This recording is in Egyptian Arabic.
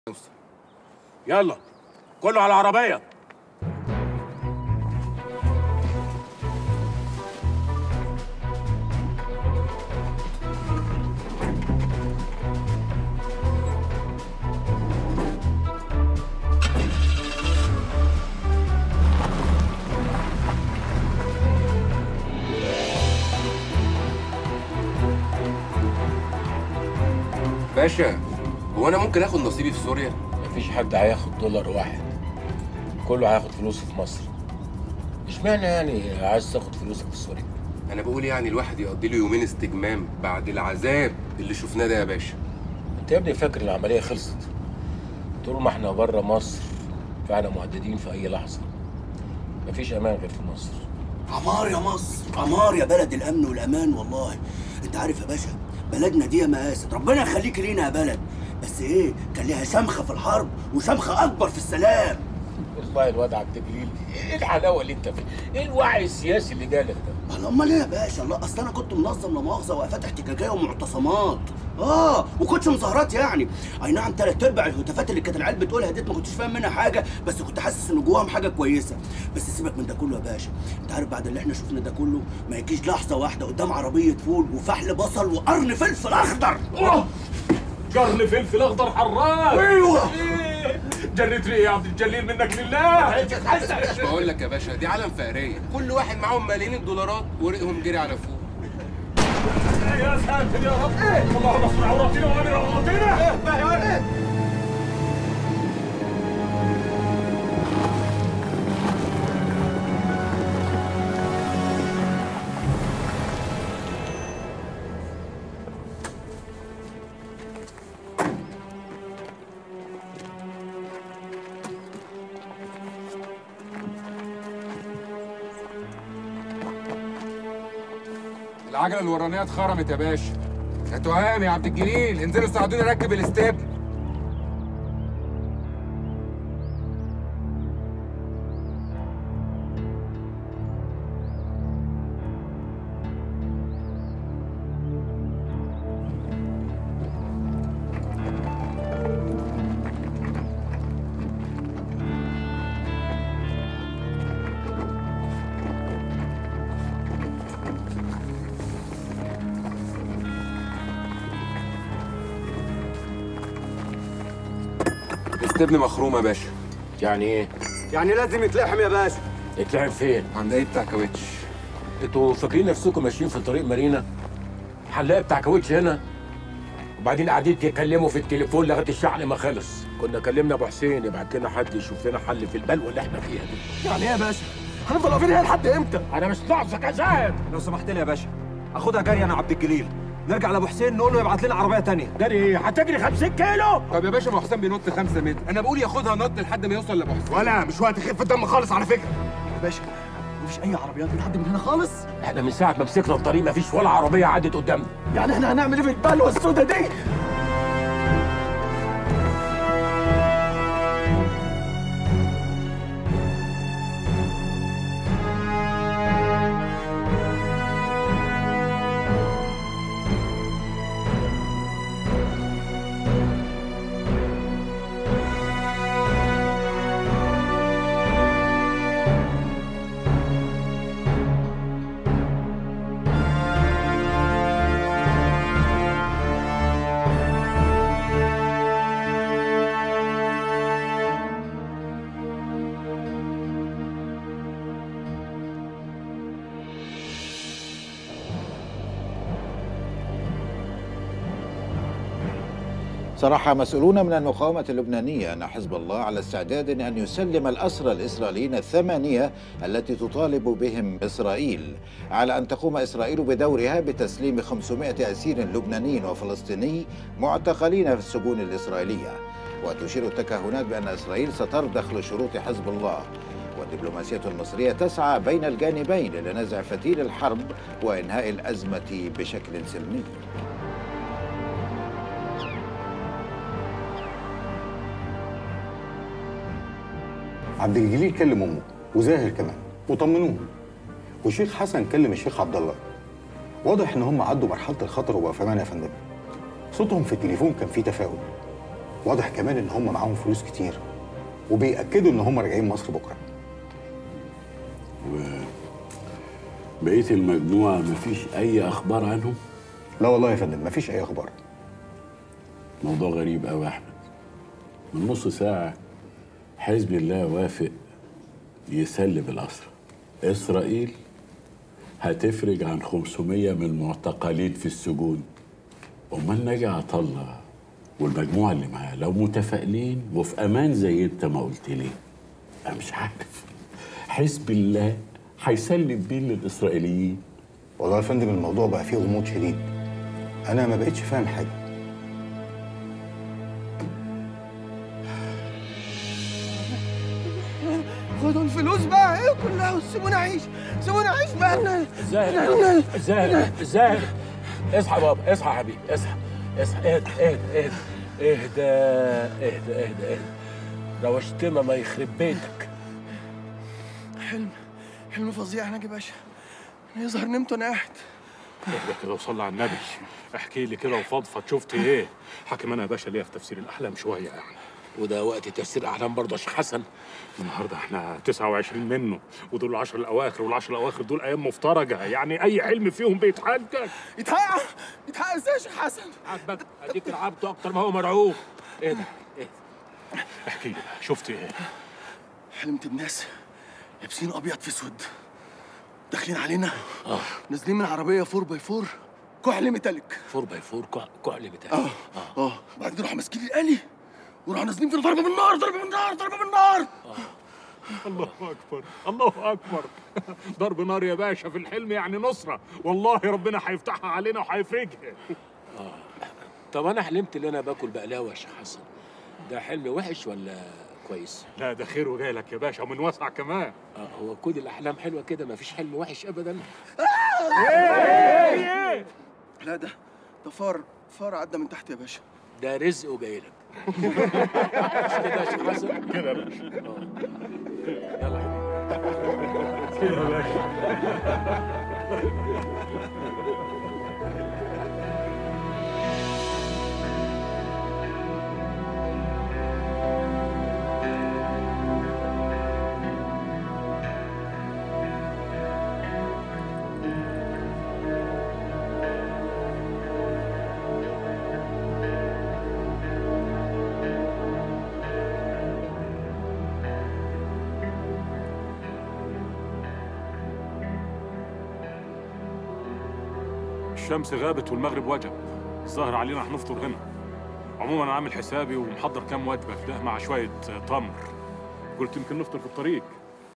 يلا كله على العربيه باشا هو انا ممكن اخد نصيبي في سوريا مفيش حد هياخد دولار واحد كله هياخد فلوسه في مصر اشمعنى يعني عايز تاخد فلوسك في سوريا انا بقول يعني الواحد يقضي له يومين استجمام بعد العذاب اللي شفناه ده يا باشا انت يا ابني فاكر العمليه خلصت طول ما احنا بره مصر فاحنا مهددين في اي لحظه مفيش امان غير في مصر عمار يا مصر عمار يا بلد الامن والامان والله انت عارف يا باشا بلدنا دي يا مقاسد ربنا يخليك لينا يا بلد بس ايه كان ليها شمخه في الحرب وشمخه اكبر في السلام والله الواد عبد الجليل ايه الحلاوه اللي انت فيه ايه الوعي السياسي اللي جالك ده الله امال ايه يا باشا الله اصل انا كنت منظم لا مؤاخذه وقفات احتجاجيه ومعتصمات اه وكنتش مظاهرات يعني اي نعم تلات ارباع الهتافات اللي كانت العيال بتقولها ديت ما كنتش فاهم منها حاجه بس كنت حاسس ان جواهم حاجه كويسه بس سيبك من ده كله يا باشا انت عارف بعد اللي احنا شفنا ده كله ما يجيش لحظه واحده قدام عربيه فول وفحل بصل وقرن فلفل اخضر قرن فلفل اخضر حراق ايوه جريت ريقي يا عبد الجليل منك لله مش بقول لك يا باشا دي عالم فقريه كل واحد معاهم ملايين الدولارات ورقهم جري على فوق يا ساتر يا رب اللهم استر عوراتنا وامن روعاتنا العجله الورانيه اتخرمت يا باشا يا تهام يا عبد الجليل انزلوا ساعدوني اركب الاستيب الاستبن مخروم يا باشا يعني ايه يعني لازم يتلحم يا باشا يتلعب فين عند ايه بتاع كاوتش انتوا فاكرين نفسكم ماشيين في طريق مارينا حلاق بتاع كاوتش هنا وبعدين قاعدين تتكلموا في التليفون لغايه الشحن ما خلص كنا كلمنا ابو حسين يبعت لنا حد يشوف لنا حل في البلوه اللي احنا فيها دي يعني ايه يا باشا هنفضل واقفين هنا لحد امتى انا مش ناقصك يا زاهد لو سمحت لي يا باشا اخدها جري انا عبد الجليل نرجع لابو حسين نقول له يبعت لنا عربيه تانية جري ايه هتجري 50 كيلو طب يا باشا ابو حسام بينط 5 متر انا بقول ياخدها نط لحد ما يوصل لابو حسام ولا مش وقت خفه الدم خالص على فكره يا باشا مفيش اي عربيات بتعدي من هنا خالص احنا من ساعه ما مسكنا الطريق مفيش ولا عربيه عدت قدامنا يعني احنا هنعمل ايه في البلوه السوداء دي صرح مسؤولون من المقاومة اللبنانية أن حزب الله على استعداد أن يسلم الأسرى الإسرائيليين الثمانية التي تطالب بهم إسرائيل على أن تقوم إسرائيل بدورها بتسليم 500 أسير لبناني وفلسطيني معتقلين في السجون الإسرائيلية وتشير التكهنات بأن إسرائيل سترضخ لشروط حزب الله والدبلوماسية المصرية تسعى بين الجانبين لنزع فتيل الحرب وإنهاء الأزمة بشكل سلمي عبد الجليل كلم امه وزاهر كمان وطمنوه والشيخ حسن كلم الشيخ عبد الله واضح ان هم عدوا مرحله الخطر وبقوا في امان يا فندم صوتهم في التليفون كان فيه تفاؤل واضح كمان ان هم معاهم فلوس كتير وبيأكدوا ان هم راجعين مصر بكره بقية المجموعة مفيش أي أخبار عنهم؟ لا والله يا فندم مفيش اي اخبار موضوع غريب أوي يا أحمد من نص ساعة حزب الله وافق يسلم الأسرى إسرائيل هتفرج عن 500 من المعتقلين في السجون أمال ناجي عطا الله والمجموعة اللي معاه لو متفائلين وفي أمان زي أنت ما قلت لي أنا مش عارف حزب الله هيسلم بيه للإسرائيليين والله يا فندم الموضوع بقى فيه غموض شديد انا ما بقتش فاهم حاجه خدوا الفلوس بقى ايه كلها وسيبونا اعيش سيبونا اعيش بقى زاهر زاهر زاهر اصحى يا بابا اصحى يا حبيبي اصحى اصحى اهدى اهدى اهدى اهدى اهدى اهدى اهدى روشتنا ما يخرب بيتك حلم حلم فظيع يا ناجي باشا انا يظهر نمت وانا قاعد اهدى كده وصلي على النبي احكي لي كده وفضفض شفت ايه حاكم انا يا باشا ليا في تفسير الاحلام شويه يعني وده وقت تفسير احلام برضه يا شيخ حسن النهارده احنا 29 منه ودول العشر الاواخر والعشر الاواخر دول ايام مفترجه يعني اي حلم فيهم بيتحقق يتحقق يتحقق ازاي يا شيخ حسن عاجبك اديك رعبته اكتر ما هو مرعوب ايه ده ايه احكي لي شفت ايه حلمت بناس لابسين ابيض في اسود داخلين علينا نازلين من عربيه 4 باي 4 كحل ميتاليك 4 باي 4 كح- كحل بتاعي اه اه بعد كده راحوا ماسكين الالي وراحوا نازلين فينا ضربه بالنار ضربه بالنار ضربه بالنار الله اكبر الله اكبر ضرب نار يا باشا في الحلم يعني نصره والله ربنا هيفتحها علينا وهيفرجها طب انا حلمت ان انا باكل بقلاوه يا شيخ حسن ده حلم وحش ولا كويس؟ لا ده خير وجاي لك يا باشا ومن واسع كمان آه هو كل الاحلام حلوه كده مفيش حلم وحش ابدا لا ده ده فار فار عدى من تحت يا باشا ده رزق وجاي لك مش كده يا شيخ حسن كده يا باشا يلا يا حبيبي كده يا باشا الشمس غابت والمغرب وجب الظاهر علينا هنفطر هنا عموما انا عامل حسابي ومحضر كام وجبه كده مع شويه تمر قلت يمكن نفطر في الطريق